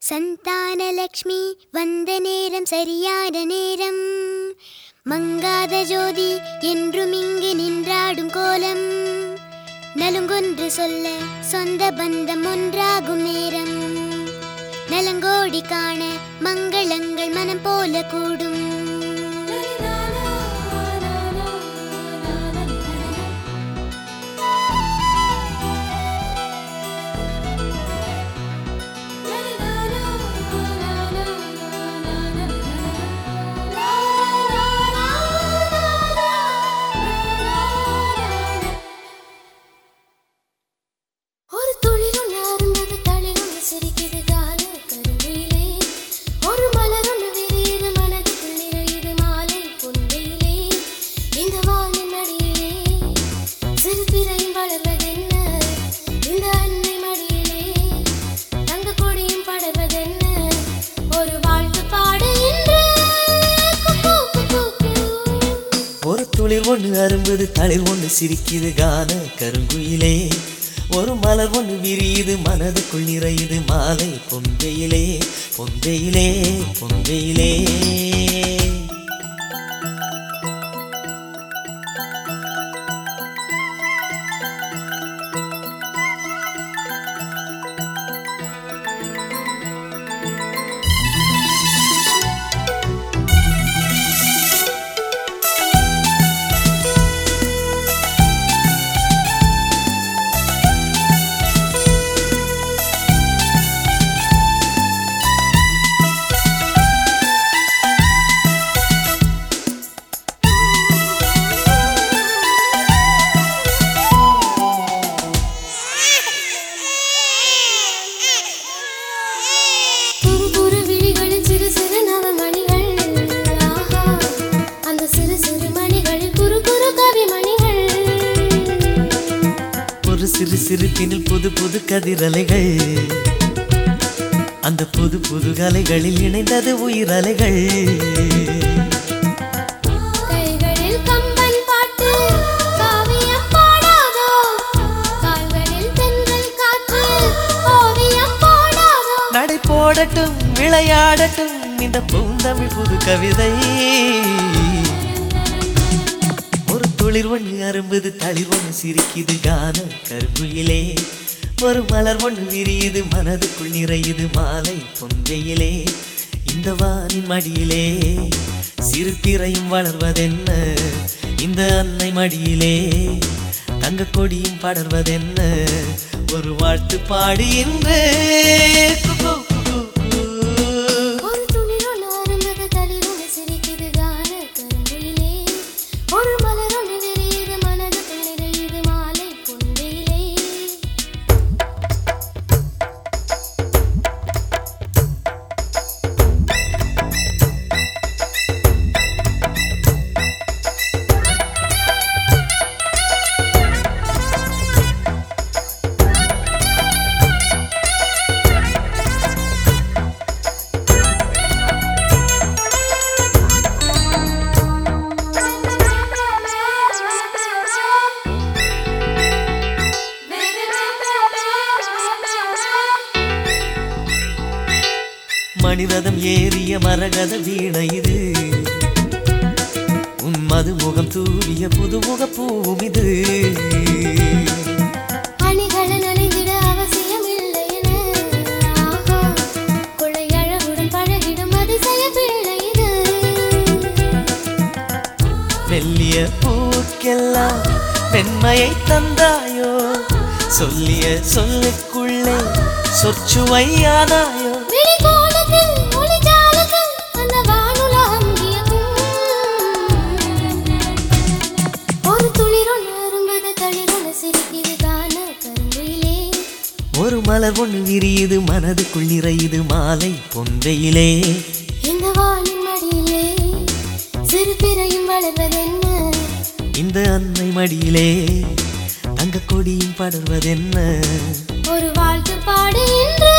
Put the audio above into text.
சந்தானலக்ஷ்மி வந்த நேரம் சரியான நேரம் மங்காத ஜோதி என்றும் இங்கு நின்றாடும் கோலம் நலுங்கொன்று சொல்ல சொந்த பந்தம் ஒன்றாகும் நேரம் நலங்கோடி காண மங்களங்கள் மனம் போல கூடும் ஒரு துளிரொன்று அருந்தது தளிரொன்று சிரிக்குது கால கருவிலே ஒரு மலரொன்று விரியுது மனதுக்குள் நிறையுது மாலை பொன்வையிலே இந்த வானின் அடியிலே சிறு பிறையும் வளர்வதென்ன இந்த அன்னை மடியிலே தங்க கொடியும் படர்வதென்ன ஒரு வாழ்த்து பாடு என்று குக்கூ, குக்கூ, கூ. ஒரு துளிர் ஒன்று அரும்புது தளிர் ஒன்று சிரிக்குது கான கருங்குயிலே ஒரு மலர் ஒன்று விரியுது மனதுக்குள் நிறையுது மாலை பொந்தையிலே பொந்தையிலே பொந்தையிலே துரு துரு விழிகளில் சிறு சிறு நவமணிகள் ஆஹா அந்த சிறு சிறு மணிகளில் குறு குறு கவி மணிகள் ஒரு சிறு சிரிப்பினில் புது புது கதிரலைகள் அந்த புது புது கலைகளில் இணைந்தது உயிரலைகள் கைகளில் கம்பன் பாட்டு காவியம் பாடாதோ கால்களில் தென்றல் காற்று ஓவியம் போடாதோ நடை போடட்டும் விளையாடட்டும் இந்த பூந்தமிழ் புது கவிதை ஒரு துளிர் ஒன்று அரும்புது தளிர் ஒன்று சிரிக்குது கான கருங்குயிலே ஒரு மலர் ஒன்று விரியுது மனதுக்குள் நிறையுது மாலை பொந்தையிலே இந்த வானின் மடியிலே சிறு பிறையும் வளர்வதென்ன இந்த அன்னை மடியிலே தங்க கொடியும் படர்வதென்ன ஒரு வாழ்த்து பாடு என்று குகு, குகு, குகு. ஒரு துளிரொன்று அரும்பது தளிரொன்று சிரிக்குது கான கருங்குயிலே ஒரு மலரொன்று விரியுது மனதுக்குள் நிறையுது மாலை பொன்வேலே மணிரதம் ஏறிய மரகத வீணை இது உன் மதுமுகம் தூவிய புதுமுக பூவும் இது அணிகளை நனைந்திட அவசியமில்லை என ஆஹா கொள்ளை அழகுடன் பழகிடும் அதிசய பிள்ளை இது மெல்லிய பூக்கெல்லாம் வெண்மையை தந்தாயோ சொல்லிய சொல்லுக்குள்ளே சொற்சுவையானாயோ விழிக்கோலத்தில் ஒளிஜாலத்தில் அந்த வானுலகம் வியக்கும். ஒரு துளிரொன்று அரும்பது தளிரொன்று சிரிக்குது கான கருங்குயிலே ஒரு மலர் ஒன்று விரியுது மனதுக்குள் நிறையுது மாலை பொந்தையிலே இந்த வானின் மடியிலே சிறு பிறையும் வளர்வதென்ன இந்த அன்னை மடியிலே தங்க கொடியும் படர்வதென்ன ஒரு வாழ்த்து பாடு என்று